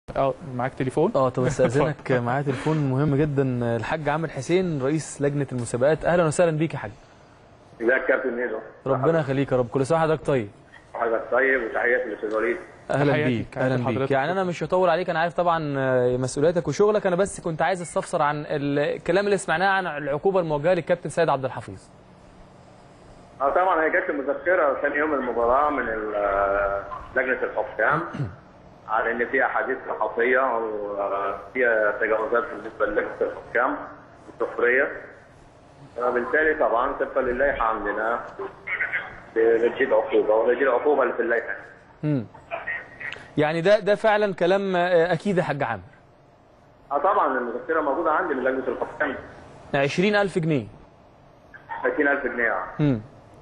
اه معاك تليفون اه طب استاذنك معايا تليفون مهم جدا الحاج عامر حسين رئيس لجنه المسابقات اهلا وسهلا بيك يا حاج ازيك يا كابتن ميدو ربنا يخليك يا رب كل سنه وحضرتك طيب حضرتك طيب وتحياتي للاستاذ وليد اهلا تحياتي، بيك تحياتي اهلا بيك لحضرتك. يعني انا مش هطول عليك انا عارف طبعا آه، مسؤولياتك وشغلك انا بس كنت عايز استفسر عن الكلام اللي سمعناه عن العقوبه الموجهه للكابتن سيد عبد الحفيظ اه طبعا هي جت مذكره ثاني يوم المباراه من ال- لجنه الحكام على ان في احاديث صحفيه وفيها تجاوزات بالنسبه للجنه الحكام السخريه وبالتالي طبعا طبقا للائحه عندنا بنجيب عقوبه ونجيب العقوبه اللي في اللائحه امم يعني ده ده فعلا كلام آه، اكيد يا حاج عامر اه طبعا المذكره موجوده عندي من لجنه الحكام 20000 جنيه 30000 جنيه آه. امم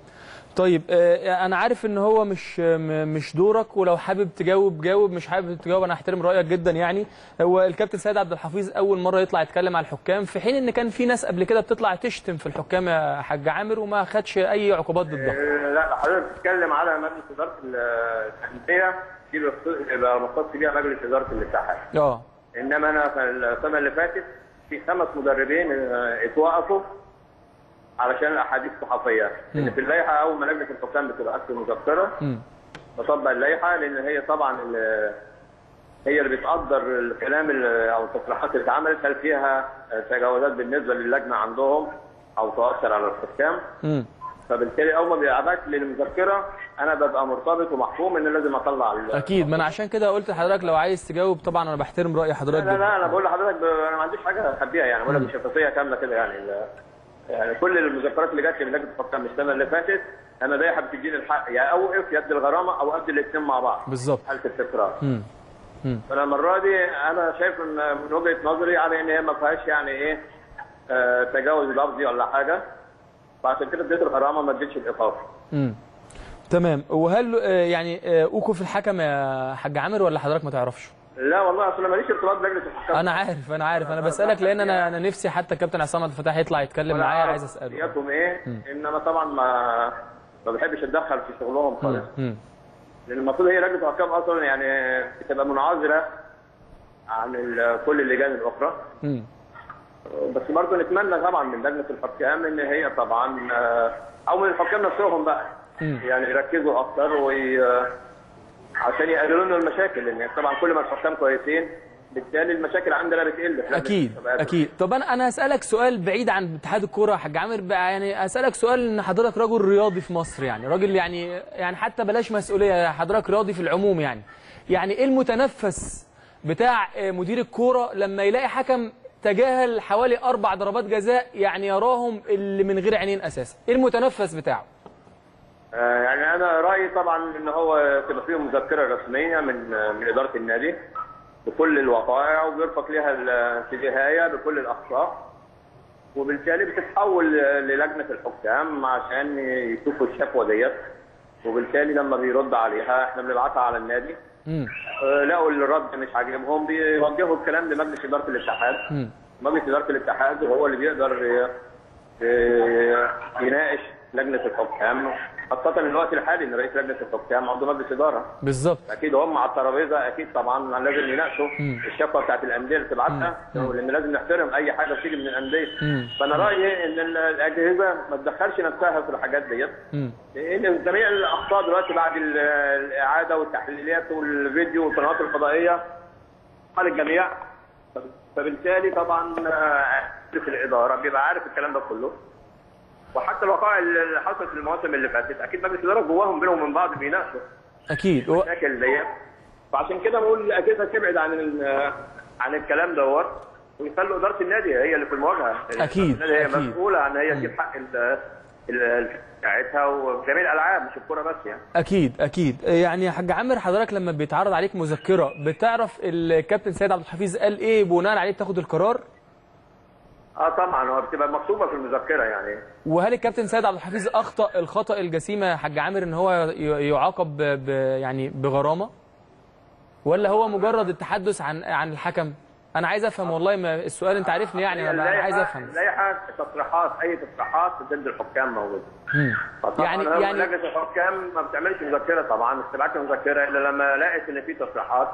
طيب آه، انا عارف ان هو مش م- مش دورك ولو حابب تجاوب جاوب مش حابب تجاوب انا احترم رايك جدا يعني هو الكابتن سيد عبد الحفيظ اول مره يطلع يتكلم على الحكام في حين ان كان في ناس قبل كده بتطلع تشتم في الحكام يا حاج عامر وما خدش اي عقوبات ضدهم آه، لا حضرتك بتتكلم على مجلس اداره ال- الانديه دي بيخص- يبقى مختص بيها مجلس اداره الاتحاد اه انما انا في السنه اللي فاتت في خمس مدربين آه، اتوقفوا علشان الاحاديث الصحفيه لان في اللائحه اول ما لجنه الحكام بتبقى في مذكره امم بطبق اللائحه لان هي طبعا ال- هي اللي بتقدر الكلام اللي- او التصريحات اللي اتعملت هل فيها آه، تجاوزات بالنسبه للجنه عندهم او تؤثر على الحكام امم فبالتالي اول ما بيبعت لي المذكره انا ببقى مرتبط ومحكوم ان لازم اطلع ال- اكيد ما انا عشان كده قلت لحضرتك لو عايز تجاوب طبعا انا بحترم راي حضرتك لا لا جدا انا بقول لحضرتك ب... انا ما عنديش حاجه اخبيها يعني بقول لك بشفافيه كامله كده يعني ال... يعني كل المذكرات اللي جات لي من لجنه الحكام السنه اللي فاتت انا لائحه بتديني الحق يا اوقف يد الغرامه او ادي الاثنين مع بعض بالظبط حاله التكرار امم فانا المره دي انا شايف ان من وجهه نظري على ان هي ما فيهاش يعني ايه آه تجاوز لفظي ولا حاجه فعشان كده اديت الغرامه ما اديتش الايقاف امم تمام وهل آه، يعني آه، اوقف الحكم يا حاج عامر ولا حضرتك ما تعرفش لا والله اصل أنا ماليش ارتباط بلجنه الحكام انا عارف انا عارف انا بسالك لان انا انا نفسي حتى كابتن عصام عبد الفتاح يطلع يتكلم ولا معايا أعرف عايز اساله نياتهم ايه انما طبعا ما ما بحبش اتدخل في شغلهم خالص امم لان المفروض هي لجنه الحكام اصلا يعني بتبقى منعزله عن ال- كل اللجان الاخرى امم بس برضه نتمنى طبعا من لجنه الحكام ان هي طبعا آه، او من الحكام نفسهم بقى مم. يعني يركزوا اكتر وي عشان يقللوا لنا المشاكل لان طبعا كل ما الحكام كويسين بالتالي المشاكل عندنا بتقل في لجنة اكيد المسابقات. اكيد طب انا انا هسالك سؤال بعيد عن اتحاد الكوره يا حاج عامر بقى يعني هسالك سؤال ان حضرتك رجل رياضي في مصر يعني راجل يعني يعني حتى بلاش مسؤوليه حضرتك رياضي في العموم يعني يعني ايه المتنفس بتاع آه، مدير الكوره لما يلاقي حكم تجاهل حوالي اربع ضربات جزاء يعني يراهم اللي من غير عينين اساسا ايه المتنفس بتاعه آه، يعني انا رايي طبعا ان هو تبقى فيه مذكره رسميه من آه، من اداره النادي بكل الوقائع وبيرفق لها الاتجاهيه بكل الاخطاء وبالتالي بتتحول آه، للجنه الحكام عشان يشوفوا الشكوى ديت وبالتالي لما بيرد عليها احنا بنبعتها على النادي امم آه، لقوا الرد مش عاجبهم بيوجهوا الكلام لمجلس اداره الاتحاد امم مجلس اداره الاتحاد هو اللي بيقدر ي- ي- يناقش لجنه الحكام خاصه الوقت الحالي ان رئيس لجنه الحكام عضو مجلس اداره بالظبط اكيد هم على الترابيزه اكيد طبعا لازم يناقشوا مم. الشكوى بتاعت الانديه اللي بتبعتها لان لازم نحترم اي حاجه بتيجي من الانديه مم. فانا رايي ان ال- الاجهزه ما تدخلش نفسها في الحاجات ديت امم لان جميع الاخطاء دلوقتي بعد ال- الاعاده والتحليلات والفيديو والقنوات الفضائيه قال الجميع فبالتالي طبعا آه، في الاداره بيبقى عارف الكلام ده كله وحتى الوقائع اللي حصلت في المواسم اللي فاتت اكيد مجلس الاداره جواهم بينهم وبين بعض بيناقشوا اكيد هو- المشاكل ديت فعشان كده بقول الاجهزه تبعد عن ال- عن الكلام دوت ويخلوا اداره النادي هي اللي في المواجهه أكيد، النادي هي أكيد. مسؤوله عن هي تجيب حق ال- ال- بتاعتها وجميع الالعاب مش الكوره بس يعني اكيد اكيد يعني يا حاج عامر حضرتك لما بيتعرض عليك مذكره بتعرف الكابتن سيد عبد الحفيظ قال ايه بناء عليه بتاخد القرار اه طبعا هو بتبقى مكتوبه في المذكره يعني وهل الكابتن سيد عبد الحفيظ اخطا الخطا الجسيم يا حاج عامر ان هو ي- يعاقب ب ب يعني بغرامه ولا هو مجرد التحدث عن عن الحكم انا عايز افهم والله ما السؤال انت عارفني يعني انا أنا عايز افهم اللائحه تصريحات اي تصريحات ضد الحكام موجوده مم. فطبعاً يعني هو يعني لجنه الحكام ما بتعملش مذكره طبعا مش بتبعت مذكره الا لما لقت ان في تصريحات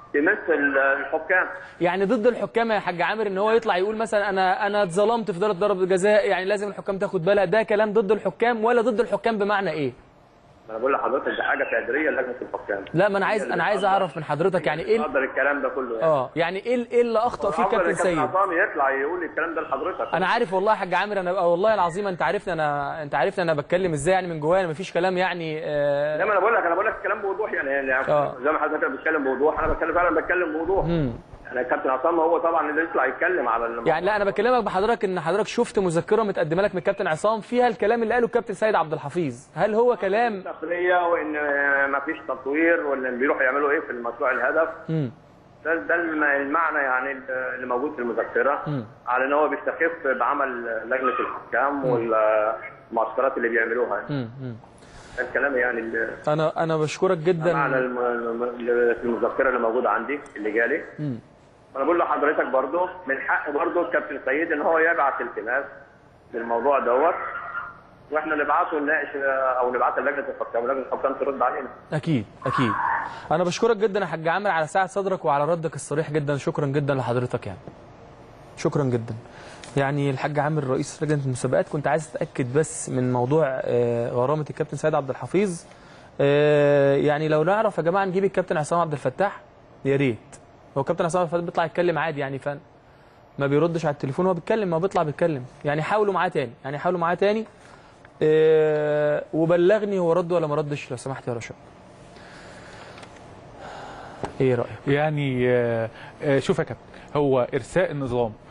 تمس ال- الحكام يعني ضد الحكام يا حاج عامر ان هو يطلع يقول مثلا انا انا اتظلمت في ضربه ضربه جزاء يعني لازم الحكام تاخد بالها ده كلام ضد الحكام ولا ضد الحكام بمعنى ايه انا بقول لحضرتك دي حاجه تقديريه لجنه الحكام لا ما انا عايز انا عايز اعرف من حضرتك يعني ايه ال- اقدر الكلام ده كله يعني اه يعني ايه ال- ايه اللي اخطا فيه أفضل كابتن الكابتن سيد عصام يطلع يقول الكلام ده لحضرتك انا عارف والله يا حاج عامر انا والله العظيم انت عارفني انا انت عارفني انا بتكلم ازاي يعني من جوايا مفيش كلام يعني آه زي ما انا بقول لك انا بقول لك الكلام بوضوح يعني, يعني آه. زي ما حضرتك بتتكلم بوضوح انا بتكلم فعلا بتكلم بوضوح مم. يعني الكابتن عصام هو طبعا اللي يطلع يتكلم على الموضوع. يعني لا انا بكلمك بحضرتك ان حضرتك شفت مذكره متقدمه لك من الكابتن عصام فيها الكلام اللي قاله الكابتن سيد عبد الحفيظ هل هو كلام تقنيه وان ما فيش تطوير وان بيروحوا يعملوا ايه في المشروع الهدف مم. ده ده الم- المعنى يعني اللي موجود في المذكره مم. على ان هو بيستخف بعمل لجنه الحكام والمعسكرات اللي بيعملوها يعني. مم. مم. ده الكلام يعني اللي انا انا بشكرك معنى جدا الم- الم- اللي في المذكره اللي موجوده عندي اللي جالي مم. انا بقول لحضرتك برضو من حق برضو الكابتن سيد ان هو يبعت التماس للموضوع دوت واحنا نبعته نناقش او نبعتها لجنه الحكام ولجنه الحكام ترد علينا اكيد اكيد انا بشكرك جدا يا حاج عامر على سعه صدرك وعلى ردك الصريح جدا شكرا جدا لحضرتك يعني شكرا جدا يعني الحاج عامر رئيس لجنه المسابقات كنت عايز اتاكد بس من موضوع آه، غرامه الكابتن سيد عبد الحفيظ آه، يعني لو نعرف يا جماعه نجيب الكابتن عصام عبد الفتاح يا ريت هو الكابتن عصام عبد الفتاح بيطلع يتكلم عادي يعني فن ما بيردش على التليفون هو بيتكلم ما بيطلع بيتكلم يعني حاولوا معاه تاني يعني حاولوا معاه تاني آه، وبلغني هو رد ولا ما ردش لو سمحت يا رشا ايه رايك يعني آه، آه، شوف يا كابتن هو ارساء النظام